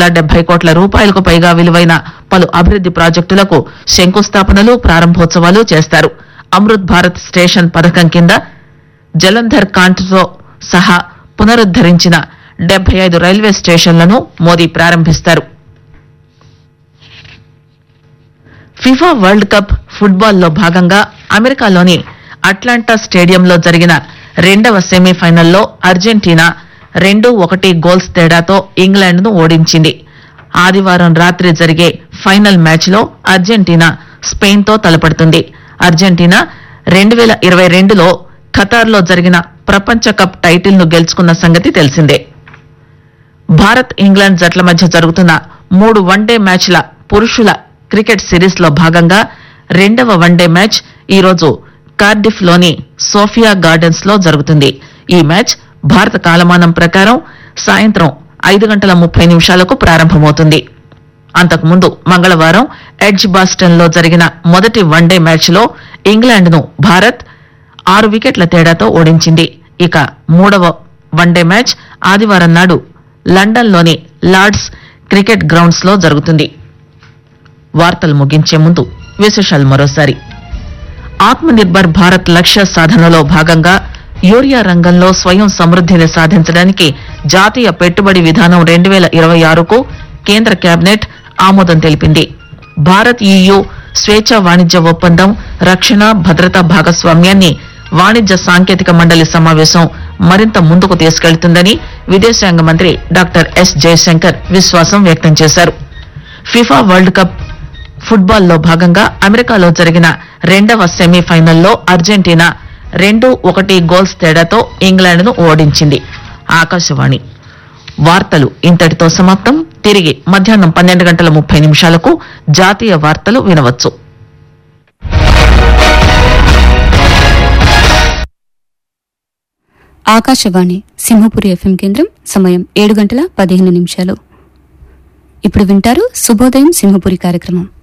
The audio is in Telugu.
వందల డెబ్బై కోట్ల రూపాయలకు పైగా విలువైన పలు అభివృద్ది ప్రాజెక్టులకు శంకుస్థాపనలు ప్రారంభోత్సవాలు చేస్తారు అమృత్ భారత్ స్టేషన్ పథకం కింద జలంధర్ కాంట్తో సహా పునరుద్దరించిన డెబ్బై ఐదు రైల్వే స్టేషన్లను మోదీ ప్రారంభిస్తారు ఫిఫా వరల్డ్ కప్ ఫుట్బాల్లో భాగంగా అమెరికాలోని అట్లాంటా స్టేడియంలో జరిగిన రెండవ సెమీఫైనల్లో అర్జెంటీనా రెండు ఒకటి గోల్స్ తేడాతో ఇంగ్లాండ్ను ఓడించింది ఆదివారం రాత్రి జరిగే ఫైనల్ మ్యాచ్లో అర్జెంటీనా స్పెయిన్తో తలపడుతుంది అర్జెంటీనా రెండు వేల ఇరవై రెండులో ఖతార్లో జరిగిన ప్రపంచ కప్ టైటిల్ను గెలుచుకున్న సంగతి తెలిసిందే భారత్ ఇంగ్లాండ్ జట్ల మధ్య జరుగుతున్న మూడు వన్డే మ్యాచ్ల పురుషుల క్రికెట్ సిరీస్ లో భాగంగా రెండవ వన్డే మ్యాచ్ ఈరోజు కార్డిఫ్ లోని సోఫియా గార్డెన్స్ లో జరుగుతుంది ఈ మ్యాచ్ భారత కాలమానం ప్రకారం సాయంత్రం ఐదు గంటల ముప్పై నిమిషాలకు ప్రారంభమవుతుంది అంతకుముందు మంగళవారం ఎడ్జ్ బాస్టన్ లో జరిగిన మొదటి వన్డే మ్యాచ్ లో ఇంగ్లాండ్ ను భారత్ ఆరు వికెట్ల తేడాతో ఓడించింది ఇక మూడవ వన్డే మ్యాచ్ ఆదివారం నాడు లండన్లోని లార్డ్స్ క్రికెట్ గ్రౌండ్స్ లో జరుగుతుంది వార్తలు ముగించే ముందు విశేషాలు మరోసారి ఆత్మ నిర్భర్ భారత్ లక్ష్య సాధనలో భాగంగా యూరియా రంగంలో స్వయం సమృద్ధిని సాధించడానికి జాతీయ పెట్టుబడి విధానం రెండు వేల ఇరవై ఆరుకు కేంద్ర కేబినెట్ ఆమోదం తెలిపింది భారత్ ఈయూ స్వేచ్ఛ వాణిజ్య ఒప్పందం రక్షణ భద్రతా భాగస్వామ్యాన్ని వాణిజ్య సాంకేతిక మండలి సమావేశం మరింత ముందుకు తీసుకెళ్తుందని విదేశాంగ మంత్రి డాక్టర్ ఎస్ జయశంకర్ విశ్వాసం వ్యక్తం చేశారు ఫిఫా వరల్డ్ కప్ ఫుట్బాల్లో భాగంగా అమెరికాలో జరిగిన రెండవ సెమీఫైనల్లో అర్జెంటీనా రెండు ఒకటి గోల్స్ తేడాతో ఇంగ్లాండ్ను ఓడించింది ఆకాశవాణి వార్తలు ఇంతటితో సమాప్తం తిరిగి మధ్యాహ్నం పన్నెండు గంటల ముప్పై నిమిషాలకు జాతీయ వార్తలు వినవచ్చు ఆకాశవాణి సింహపురి ఎఫ్ఎం కేంద్రం సమయం ఏడు గంటల పదిహేను నిమిషాలు ఇప్పుడు వింటారు శుభోదయం సింహపురి కార్యక్రమం